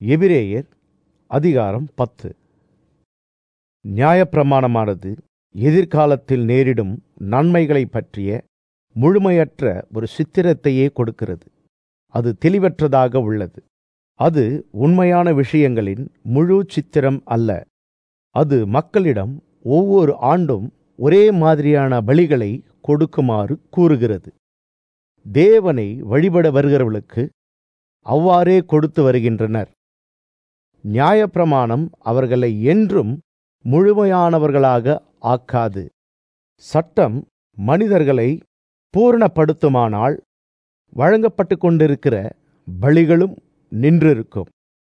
எபிரேயர் அதிகாரம் பத்து நியாயப்பிரமாணமானது எதிர்காலத்தில் நேரிடும் நன்மைகளைப் பற்றிய முழுமையற்ற ஒரு சித்திரத்தையே கொடுக்கிறது அது தெளிவற்றதாக உள்ளது அது உண்மையான விஷயங்களின் முழு சித்திரம் அல்ல அது மக்களிடம் ஒவ்வொரு ஆண்டும் ஒரே மாதிரியான பலிகளை கொடுக்குமாறு கூறுகிறது தேவனை வழிபட வருகிறவர்களுக்கு அவ்வாறே கொடுத்து வருகின்றனர் நியாயப்பிரமாணம் அவர்களை என்றும் முழுமையானவர்களாக ஆக்காது சட்டம் மனிதர்களை பூரணப்படுத்துமானால் வழங்கப்பட்டு கொண்டிருக்கிற பலிகளும் நின்றிருக்கும்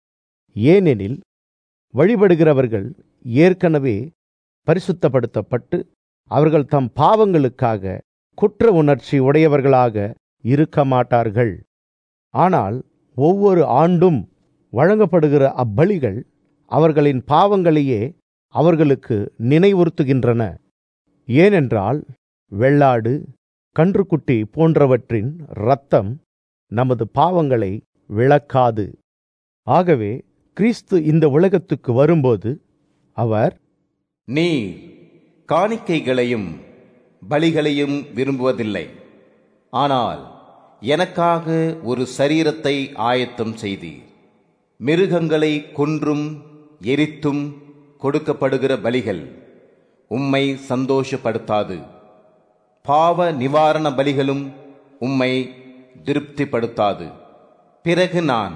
ஏனெனில் வழிபடுகிறவர்கள் ஏற்கனவே பரிசுத்தப்படுத்தப்பட்டு அவர்கள் தம் பாவங்களுக்காக குற்ற உணர்ச்சி உடையவர்களாக இருக்க மாட்டார்கள் ஆனால் ஒவ்வொரு ஆண்டும் வழங்கப்படுகிற அப்பலிகள் அவர்களின் பாவங்களையே அவர்களுக்கு நினைவுறுத்துகின்றன ஏனென்றால் வெள்ளாடு கன்றுக்குட்டி போன்றவற்றின் இரத்தம் நமது பாவங்களை விளக்காது ஆகவே கிறிஸ்து இந்த உலகத்துக்கு வரும்போது அவர் நீர் காணிக்கைகளையும் பலிகளையும் விரும்புவதில்லை ஆனால் எனக்காக ஒரு சரீரத்தை ஆயத்தம் செய்தீர் மிருகங்களை கொன்றும் எரித்தும் கொடுக்கப்படுகிற பலிகள் உம்மை சந்தோஷப்படுத்தாது பாவ நிவாரண பலிகளும் உம்மை திருப்திப்படுத்தாது பிறகு நான்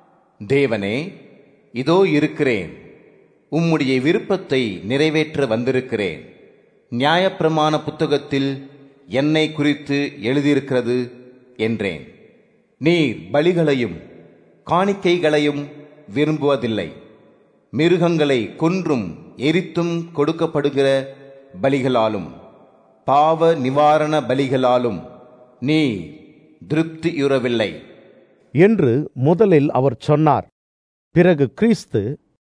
தேவனே இதோ இருக்கிறேன் உம்முடைய விருப்பத்தை நிறைவேற்ற வந்திருக்கிறேன் நியாயப்பிரமாண புத்தகத்தில் என்னை குறித்து எழுதியிருக்கிறது என்றேன் நீர் பலிகளையும் காணிக்கைகளையும் விரும்புவதில்லை மிருகங்களை கொன்றும் எரித்தும் கொடுக்கப்படுகிற பலிகளாலும் பாவ நிவாரண பலிகளாலும் நீ திருப்தியுறவில்லை என்று முதலில் அவர் சொன்னார் பிறகு கிறிஸ்து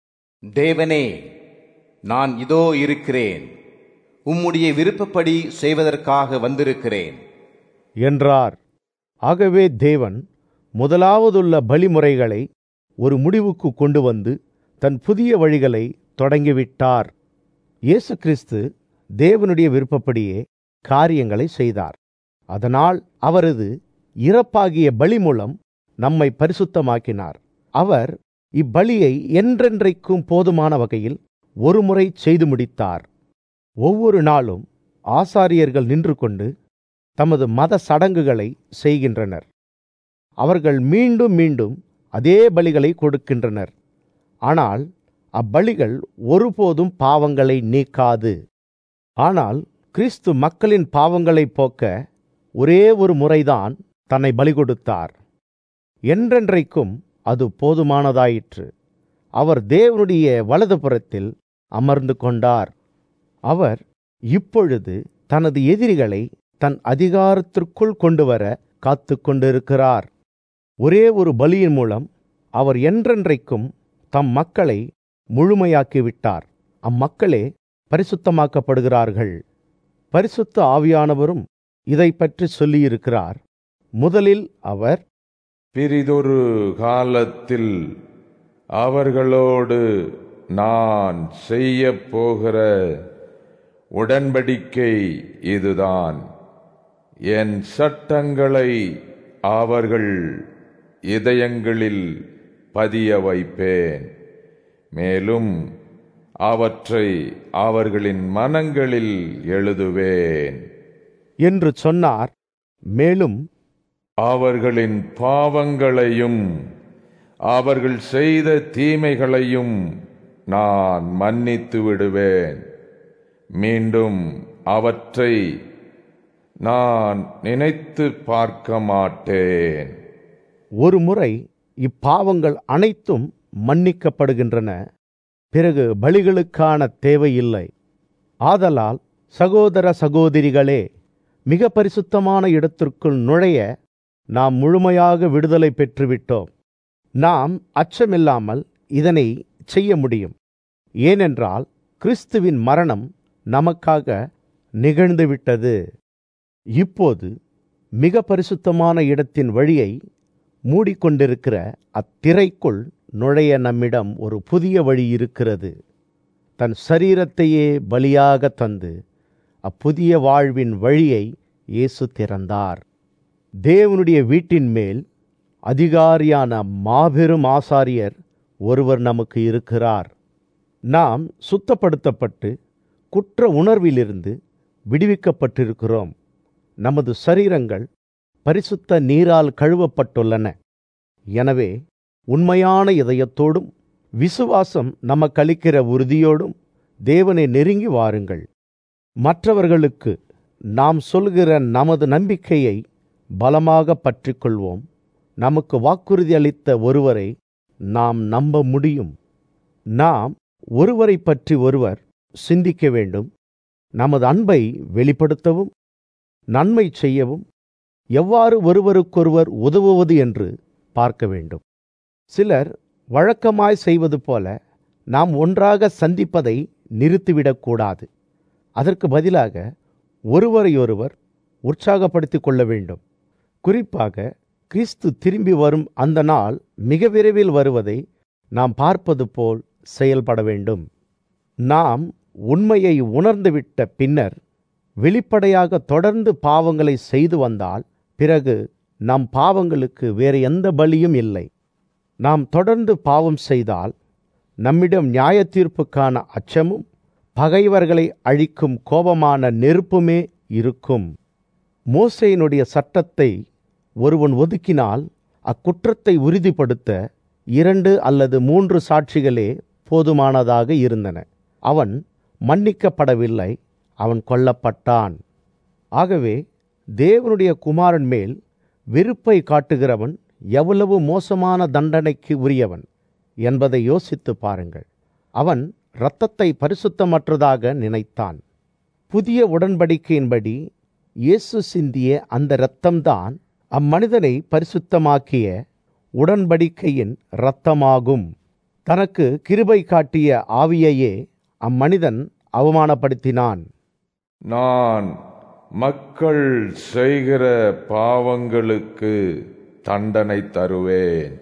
தேவனே நான் இதோ இருக்கிறேன் உம்முடைய விருப்பப்படி செய்வதற்காக வந்திருக்கிறேன் என்றார் ஆகவே தேவன் முதலாவதுள்ள பலிமுறைகளை ஒரு முடிவுக்கு கொண்டு வந்து தன் புதிய வழிகளை தொடங்கிவிட்டார் இயேசு கிறிஸ்து தேவனுடைய விருப்பப்படியே காரியங்களை செய்தார் அதனால் அவரது இறப்பாகிய பலி மூலம் நம்மை பரிசுத்தமாக்கினார் அவர் இப்பலியை என்றென்றைக்கும் போதுமான வகையில் ஒருமுறை செய்து முடித்தார் ஒவ்வொரு நாளும் ஆசாரியர்கள் நின்று கொண்டு தமது மத சடங்குகளை செய்கின்றனர் அவர்கள் மீண்டும் மீண்டும் அதே பலிகளை கொடுக்கின்றனர் ஆனால் அப்பலிகள் ஒருபோதும் பாவங்களை நீக்காது ஆனால் கிறிஸ்து மக்களின் பாவங்களை போக்க ஒரே ஒரு முறைதான் தன்னை பலி கொடுத்தார் என்றென்றைக்கும் அது போதுமானதாயிற்று அவர் தேவனுடைய வலதுபுறத்தில் அமர்ந்து கொண்டார் அவர் இப்பொழுது தனது எதிரிகளை தன் அதிகாரத்திற்குள் கொண்டு வர காத்து கொண்டிருக்கிறார் ஒரே ஒரு பலியின் மூலம் அவர் என்றென்றைக்கும் தம் மக்களை முழுமையாக்கிவிட்டார் அம்மக்களே பரிசுத்தமாக்கப்படுகிறார்கள் பரிசுத்த ஆவியானவரும் இதை பற்றி சொல்லியிருக்கிறார் முதலில் அவர் பிரிதொரு காலத்தில் அவர்களோடு நான் செய்ய போகிற உடன்படிக்கை இதுதான் என் சட்டங்களை அவர்கள் இதயங்களில் பதிய வைப்பேன் மேலும் அவற்றை அவர்களின் மனங்களில் எழுதுவேன் என்று சொன்னார் மேலும் அவர்களின் பாவங்களையும் அவர்கள் செய்த தீமைகளையும் நான் மன்னித்து விடுவேன் மீண்டும் அவற்றை நான் நினைத்து பார்க்க மாட்டேன் ஒரு முறை இப்பாவங்கள் அனைத்தும் மன்னிக்கப்படுகின்றன பிறகு பலிகளுக்கான தேவையில்லை ஆதலால் சகோதர சகோதரிகளே மிக பரிசுத்தமான இடத்திற்குள் நுழைய நாம் முழுமையாக விடுதலை பெற்றுவிட்டோம் நாம் அச்சமில்லாமல் இதனை செய்ய முடியும் ஏனென்றால் கிறிஸ்துவின் மரணம் நமக்காக நிகழ்ந்துவிட்டது இப்போது மிக பரிசுத்தமான இடத்தின் வழியை மூடிக்கொண்டிருக்கிற அத்திரைக்குள் நுழைய நம்மிடம் ஒரு புதிய வழி இருக்கிறது தன் சரீரத்தையே பலியாக தந்து அப்புதிய வாழ்வின் வழியை இயேசு திறந்தார் தேவனுடைய வீட்டின் மேல் அதிகாரியான மாபெரும் ஆசாரியர் ஒருவர் நமக்கு இருக்கிறார் நாம் சுத்தப்படுத்தப்பட்டு குற்ற உணர்விலிருந்து விடுவிக்கப்பட்டிருக்கிறோம் நமது சரீரங்கள் பரிசுத்த நீரால் கழுவப்பட்டுள்ளன எனவே உண்மையான இதயத்தோடும் விசுவாசம் நமக்களிக்கிற உறுதியோடும் தேவனை நெருங்கி வாருங்கள் மற்றவர்களுக்கு நாம் சொல்கிற நமது நம்பிக்கையை பலமாக பற்றிக்கொள்வோம் நமக்கு வாக்குறுதி அளித்த ஒருவரை நாம் நம்ப முடியும் நாம் ஒருவரை பற்றி ஒருவர் சிந்திக்க வேண்டும் நமது அன்பை வெளிப்படுத்தவும் நன்மை செய்யவும் எவ்வாறு ஒருவருக்கொருவர் உதவுவது என்று பார்க்க வேண்டும் சிலர் வழக்கமாய் செய்வது போல நாம் ஒன்றாக சந்திப்பதை நிறுத்திவிடக்கூடாது அதற்கு பதிலாக ஒருவரையொருவர் உற்சாகப்படுத்திக் கொள்ள வேண்டும் குறிப்பாக கிறிஸ்து திரும்பி வரும் அந்த நாள் மிக விரைவில் வருவதை நாம் பார்ப்பது போல் செயல்பட வேண்டும் நாம் உண்மையை உணர்ந்துவிட்ட பின்னர் வெளிப்படையாக தொடர்ந்து பாவங்களை செய்து வந்தால் பிறகு நம் பாவங்களுக்கு வேறு எந்த பலியும் இல்லை நாம் தொடர்ந்து பாவம் செய்தால் நம்மிடம் நியாய தீர்ப்புக்கான அச்சமும் பகைவர்களை அழிக்கும் கோபமான நெருப்புமே இருக்கும் மோசையினுடைய சட்டத்தை ஒருவன் ஒதுக்கினால் அக்குற்றத்தை உறுதிப்படுத்த இரண்டு அல்லது மூன்று சாட்சிகளே போதுமானதாக இருந்தன அவன் மன்னிக்கப்படவில்லை அவன் கொல்லப்பட்டான் ஆகவே தேவனுடைய குமாரன் மேல் வெறுப்பை காட்டுகிறவன் எவ்வளவு மோசமான தண்டனைக்கு உரியவன் என்பதை யோசித்து பாருங்கள் அவன் இரத்தத்தை பரிசுத்தமற்றதாக நினைத்தான் புதிய உடன்படிக்கையின்படி இயேசு சிந்திய அந்த இரத்தம்தான் அம்மனிதனை பரிசுத்தமாக்கிய உடன்படிக்கையின் இரத்தமாகும் தனக்கு கிருபை காட்டிய ஆவியையே அம்மனிதன் அவமானப்படுத்தினான் நான் மக்கள் செய்கிற பாவங்களுக்கு தண்டனை தருவேன்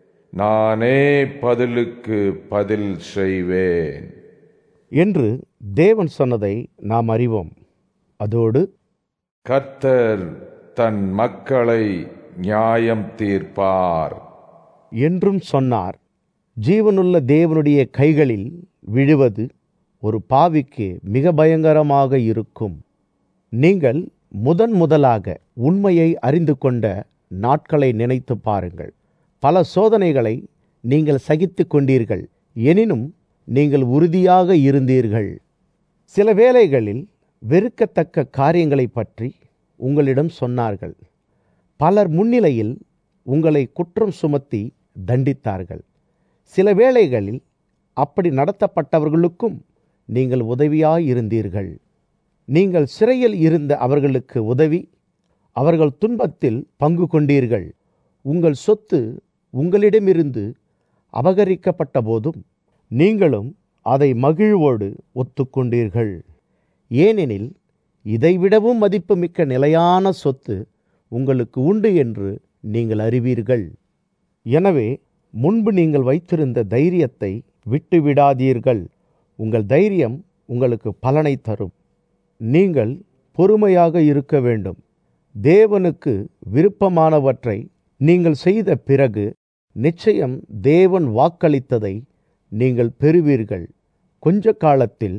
நானே பதிலுக்கு பதில் செய்வேன் என்று தேவன் சொன்னதை நாம் அறிவோம் அதோடு கர்த்தர் தன் மக்களை நியாயம் தீர்ப்பார் என்றும் சொன்னார் ஜீவனுள்ள தேவனுடைய கைகளில் விழுவது ஒரு பாவிக்கு மிக பயங்கரமாக இருக்கும் நீங்கள் முதன் முதலாக உண்மையை அறிந்து கொண்ட நாட்களை நினைத்து பாருங்கள் பல சோதனைகளை நீங்கள் சகித்து கொண்டீர்கள் எனினும் நீங்கள் உறுதியாக இருந்தீர்கள் சில வேளைகளில் வெறுக்கத்தக்க காரியங்களை பற்றி உங்களிடம் சொன்னார்கள் பலர் முன்னிலையில் உங்களை குற்றம் சுமத்தி தண்டித்தார்கள் சில வேளைகளில் அப்படி நடத்தப்பட்டவர்களுக்கும் நீங்கள் உதவியாயிருந்தீர்கள் நீங்கள் சிறையில் இருந்த அவர்களுக்கு உதவி அவர்கள் துன்பத்தில் பங்கு கொண்டீர்கள் உங்கள் சொத்து உங்களிடமிருந்து அபகரிக்கப்பட்ட போதும் நீங்களும் அதை மகிழ்வோடு ஒத்துக்கொண்டீர்கள் ஏனெனில் இதைவிடவும் மதிப்புமிக்க நிலையான சொத்து உங்களுக்கு உண்டு என்று நீங்கள் அறிவீர்கள் எனவே முன்பு நீங்கள் வைத்திருந்த தைரியத்தை விட்டுவிடாதீர்கள் உங்கள் தைரியம் உங்களுக்கு பலனை தரும் நீங்கள் பொறுமையாக இருக்க வேண்டும் தேவனுக்கு விருப்பமானவற்றை நீங்கள் செய்த பிறகு நிச்சயம் தேவன் வாக்களித்ததை நீங்கள் பெறுவீர்கள் கொஞ்ச காலத்தில்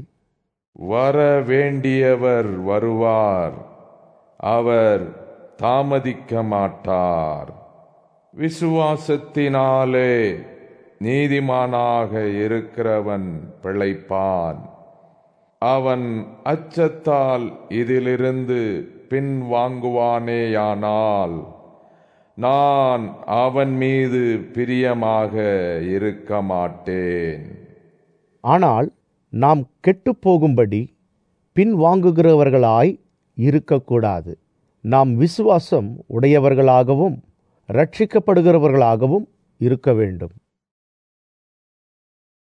வர வேண்டியவர் வருவார் அவர் தாமதிக்க மாட்டார் விசுவாசத்தினாலே நீதிமானாக இருக்கிறவன் பிழைப்பான் அவன் அச்சத்தால் இதிலிருந்து பின் வாங்குவானேயானால் நான் அவன் மீது பிரியமாக இருக்க மாட்டேன் ஆனால் நாம் கெட்டுப்போகும்படி பின் வாங்குகிறவர்களாய் இருக்கக்கூடாது நாம் விசுவாசம் உடையவர்களாகவும் ரட்சிக்கப்படுகிறவர்களாகவும் இருக்க வேண்டும்